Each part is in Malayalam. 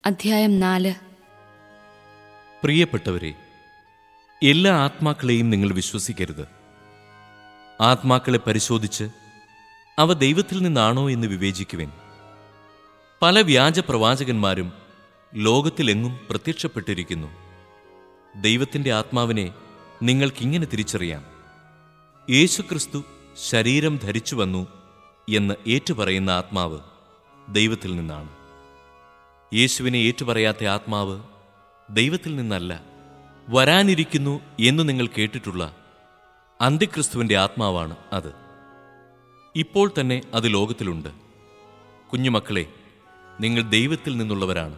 അധ്യായം നാല് പ്രിയപ്പെട്ടവരെ എല്ലാ ആത്മാക്കളെയും നിങ്ങൾ വിശ്വസിക്കരുത് ആത്മാക്കളെ പരിശോധിച്ച് അവ ദൈവത്തിൽ നിന്നാണോ എന്ന് വിവേചിക്കുവിൻ പല വ്യാജ പ്രവാചകന്മാരും ലോകത്തിലെങ്ങും പ്രത്യക്ഷപ്പെട്ടിരിക്കുന്നു ദൈവത്തിൻ്റെ ആത്മാവിനെ നിങ്ങൾക്കിങ്ങനെ തിരിച്ചറിയാം യേശുക്രിസ്തു ശരീരം ധരിച്ചു വന്നു എന്ന് ഏറ്റുപറയുന്ന ആത്മാവ് ദൈവത്തിൽ നിന്നാണ് യേശുവിനെ ഏറ്റുപറയാത്ത ആത്മാവ് ദൈവത്തിൽ നിന്നല്ല വരാനിരിക്കുന്നു എന്ന് നിങ്ങൾ കേട്ടിട്ടുള്ള അന്ത്യക്രിസ്തുവിന്റെ ആത്മാവാണ് അത് ഇപ്പോൾ തന്നെ അത് ലോകത്തിലുണ്ട് കുഞ്ഞുമക്കളെ നിങ്ങൾ ദൈവത്തിൽ നിന്നുള്ളവരാണ്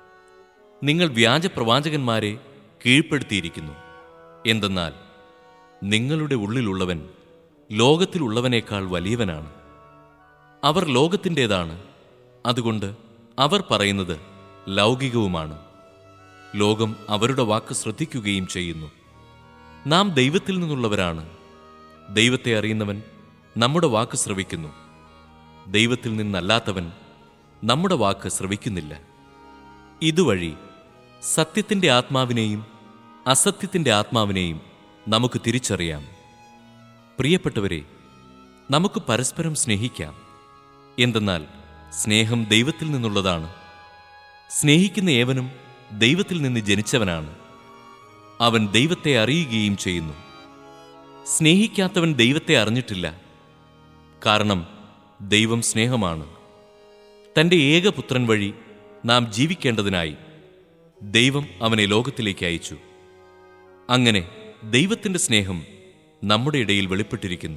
നിങ്ങൾ വ്യാജ പ്രവാചകന്മാരെ കീഴ്പ്പെടുത്തിയിരിക്കുന്നു എന്തെന്നാൽ നിങ്ങളുടെ ഉള്ളിലുള്ളവൻ ലോകത്തിലുള്ളവനേക്കാൾ വലിയവനാണ് അവർ ലോകത്തിൻ്റെതാണ് അതുകൊണ്ട് അവർ പറയുന്നത് ലൗകികവുമാണ് ലോകം അവരുടെ വാക്ക് ശ്രദ്ധിക്കുകയും ചെയ്യുന്നു നാം ദൈവത്തിൽ നിന്നുള്ളവരാണ് ദൈവത്തെ അറിയുന്നവൻ നമ്മുടെ വാക്ക് ശ്രവിക്കുന്നു ദൈവത്തിൽ നിന്നല്ലാത്തവൻ നമ്മുടെ വാക്ക് ശ്രവിക്കുന്നില്ല ഇതുവഴി സത്യത്തിൻ്റെ ആത്മാവിനെയും അസത്യത്തിൻ്റെ ആത്മാവിനെയും നമുക്ക് തിരിച്ചറിയാം പ്രിയപ്പെട്ടവരെ നമുക്ക് പരസ്പരം സ്നേഹിക്കാം എന്തെന്നാൽ സ്നേഹം ദൈവത്തിൽ നിന്നുള്ളതാണ് സ്നേഹിക്കുന്ന ഏവനും ദൈവത്തിൽ നിന്ന് ജനിച്ചവനാണ് അവൻ ദൈവത്തെ അറിയുകയും ചെയ്യുന്നു സ്നേഹിക്കാത്തവൻ ദൈവത്തെ അറിഞ്ഞിട്ടില്ല കാരണം ദൈവം സ്നേഹമാണ് തൻ്റെ ഏകപുത്രൻ വഴി നാം ജീവിക്കേണ്ടതിനായി ദൈവം അവനെ ലോകത്തിലേക്ക് അയച്ചു അങ്ങനെ ദൈവത്തിൻ്റെ സ്നേഹം നമ്മുടെ ഇടയിൽ വെളിപ്പെട്ടിരിക്കുന്നു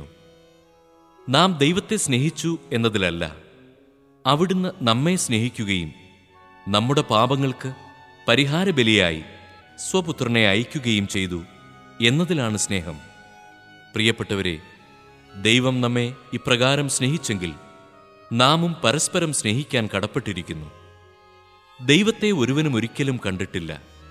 നാം ദൈവത്തെ സ്നേഹിച്ചു എന്നതിലല്ല അവിടുന്ന് നമ്മെ സ്നേഹിക്കുകയും നമ്മുടെ പാപങ്ങൾക്ക് പരിഹാരബലിയായി സ്വപുത്രനെ അയക്കുകയും ചെയ്തു എന്നതിലാണ് സ്നേഹം പ്രിയപ്പെട്ടവരെ ദൈവം നമ്മെ ഇപ്രകാരം സ്നേഹിച്ചെങ്കിൽ നാമും പരസ്പരം സ്നേഹിക്കാൻ കടപ്പെട്ടിരിക്കുന്നു ദൈവത്തെ ഒരുവനും ഒരിക്കലും കണ്ടിട്ടില്ല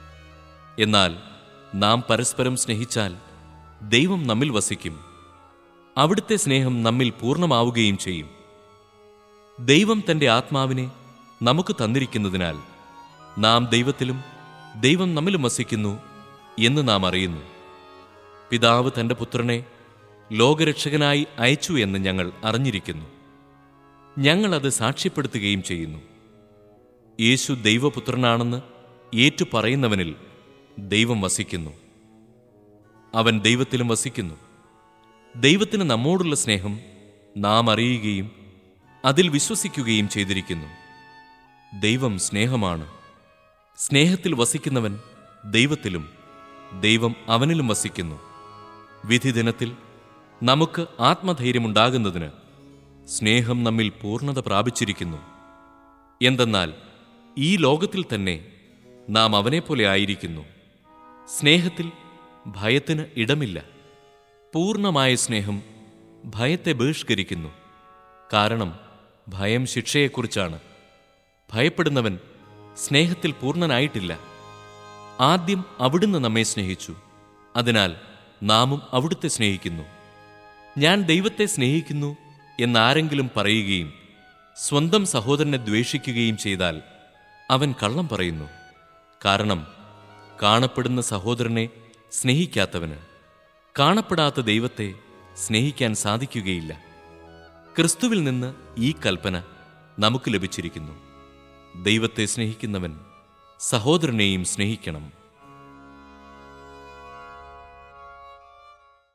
എന്നാൽ നാം പരസ്പരം സ്നേഹിച്ചാൽ ദൈവം നമ്മിൽ വസിക്കും അവിടുത്തെ സ്നേഹം നമ്മിൽ പൂർണ്ണമാവുകയും ചെയ്യും ദൈവം തന്റെ ആത്മാവിനെ നമുക്ക് തന്നിരിക്കുന്നതിനാൽ നാം ദൈവത്തിലും ദൈവം നമ്മിലും വസിക്കുന്നു എന്ന് നാം അറിയുന്നു പിതാവ് തന്റെ പുത്രനെ ലോകരക്ഷകനായി അയച്ചു എന്ന് ഞങ്ങൾ അറിഞ്ഞിരിക്കുന്നു ഞങ്ങൾ അത് സാക്ഷ്യപ്പെടുത്തുകയും ചെയ്യുന്നു യേശു ദൈവപുത്രനാണെന്ന് ഏറ്റുപറയുന്നവനിൽ ദൈവം വസിക്കുന്നു അവൻ ദൈവത്തിലും വസിക്കുന്നു ദൈവത്തിന് നമ്മോടുള്ള സ്നേഹം നാം അറിയുകയും അതിൽ വിശ്വസിക്കുകയും ചെയ്തിരിക്കുന്നു ദൈവം സ്നേഹമാണ് സ്നേഹത്തിൽ വസിക്കുന്നവൻ ദൈവത്തിലും ദൈവം അവനിലും വസിക്കുന്നു വിധിദിനത്തിൽ നമുക്ക് ആത്മധൈര്യമുണ്ടാകുന്നതിന് സ്നേഹം നമ്മിൽ പൂർണ്ണത പ്രാപിച്ചിരിക്കുന്നു എന്തെന്നാൽ ഈ ലോകത്തിൽ തന്നെ നാം അവനെപ്പോലെ ആയിരിക്കുന്നു സ്നേഹത്തിൽ ഭയത്തിന് ഇടമില്ല പൂർണ്ണമായ സ്നേഹം ഭയത്തെ ബഹിഷ്കരിക്കുന്നു കാരണം ഭയം ശിക്ഷയെക്കുറിച്ചാണ് ഭയപ്പെടുന്നവൻ സ്നേഹത്തിൽ പൂർണ്ണനായിട്ടില്ല ആദ്യം അവിടുന്ന് നമ്മെ സ്നേഹിച്ചു അതിനാൽ നാമും അവിടുത്തെ സ്നേഹിക്കുന്നു ഞാൻ ദൈവത്തെ സ്നേഹിക്കുന്നു എന്നാരെങ്കിലും പറയുകയും സ്വന്തം സഹോദരനെ ദ്വേഷിക്കുകയും ചെയ്താൽ അവൻ കള്ളം പറയുന്നു കാരണം കാണപ്പെടുന്ന സഹോദരനെ സ്നേഹിക്കാത്തവന് കാണപ്പെടാത്ത ദൈവത്തെ സ്നേഹിക്കാൻ സാധിക്കുകയില്ല ക്രിസ്തുവിൽ നിന്ന് ഈ കൽപ്പന നമുക്ക് ലഭിച്ചിരിക്കുന്നു ദൈവത്തെ സ്നേഹിക്കുന്നവൻ സഹോദരനെയും സ്നേഹിക്കണം